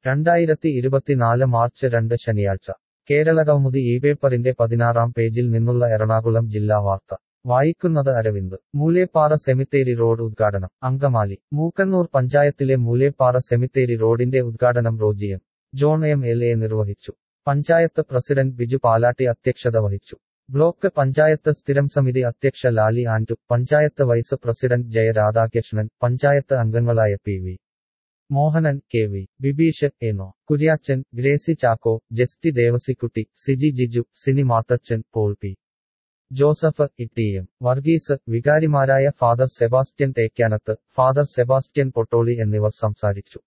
രണ്ടായിരത്തി ഇരുപത്തിനാല് മാർച്ച് രണ്ട് ശനിയാഴ്ച കേരള കൗമുദി ഈ പേപ്പറിന്റെ പതിനാറാം പേജിൽ നിന്നുള്ള എറണാകുളം ജില്ലാ വാർത്ത വായിക്കുന്നത് അരവിന്ദ് മൂലേപ്പാറ സെമിത്തേരി റോഡ് ഉദ്ഘാടനം അങ്കമാലി മൂക്കന്നൂർ പഞ്ചായത്തിലെ മൂലേപ്പാറ സെമിത്തേരി റോഡിന്റെ ഉദ്ഘാടനം Roji M John M L A നിർവഹിച്ചു പഞ്ചായത്ത് പ്രസിഡന്റ് ബിജു പാലാട്ടി അധ്യക്ഷത വഹിച്ചു ബ്ലോക്ക് പഞ്ചായത്ത് സ്ഥിരം സമിതി അധ്യക്ഷ ലാലി ആൻഡു പഞ്ചായത്ത് വൈസ് പ്രസിഡന്റ് ജയ രാധാകൃഷ്ണൻ പഞ്ചായത്ത് അംഗങ്ങളായ P V Mohanan K V Bibeesh Eno Kuriachan Gracy Chacko Justy Devasikutty Siji Jiju Sini Mathachan Paul P Joseph Ittiyam Varghese വികാരിമാരായ ഫാദർ സെബാസ്റ്റ്യൻ തേക്കാനത്ത് ഫാദർ സെബാസ്റ്റ്യൻ പൊട്ടോളി എന്നിവർ സംസാരിച്ചു